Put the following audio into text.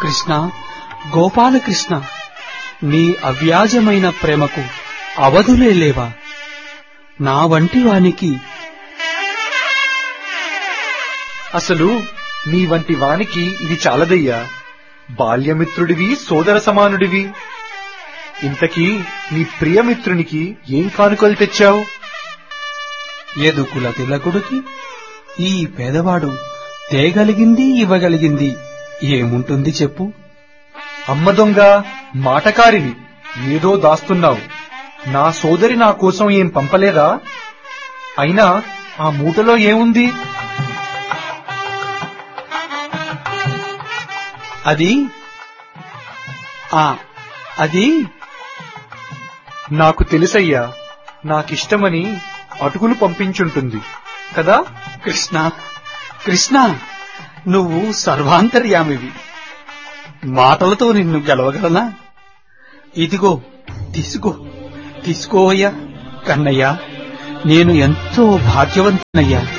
కృష్ణ గోపాలకృష్ణ నీ అవ్యాజమైన ప్రేమకు అవధులే లేవా నా వంటి వానికి అసలు నీ వంటి వానికి ఇది చాలదయ్యా బాల్యమిత్రుడివి సోదర సమానుడివి ఇంతకీ నీ ప్రియమిత్రునికి ఏం కానుకలు తెచ్చావు ఎదుకుల తిలకుడికి ఈ పేదవాడు తేగలిగింది ఇవ్వగలిగింది ఏముంటుంది చెప్పు అమ్మ దొంగ మాటకారివి ఏదో దాస్తున్నావు నా సోదరి నా కోసం ఏం పంపలేదా అయినా ఆ మూటలో ఏముంది అది ఆ అది నాకు తెలుసయ్యా నాకిష్టమని అటుకులు పంపించుంటుంది కదా కృష్ణ కృష్ణ నువ్వు సర్వాంతర్యామివి మాటలతో నిన్ను గెలవగలనా ఇదిగో తీసుకో తీసుకోవయ్యా కన్నయ్య నేను ఎంతో భాగ్యవంతునయ్యా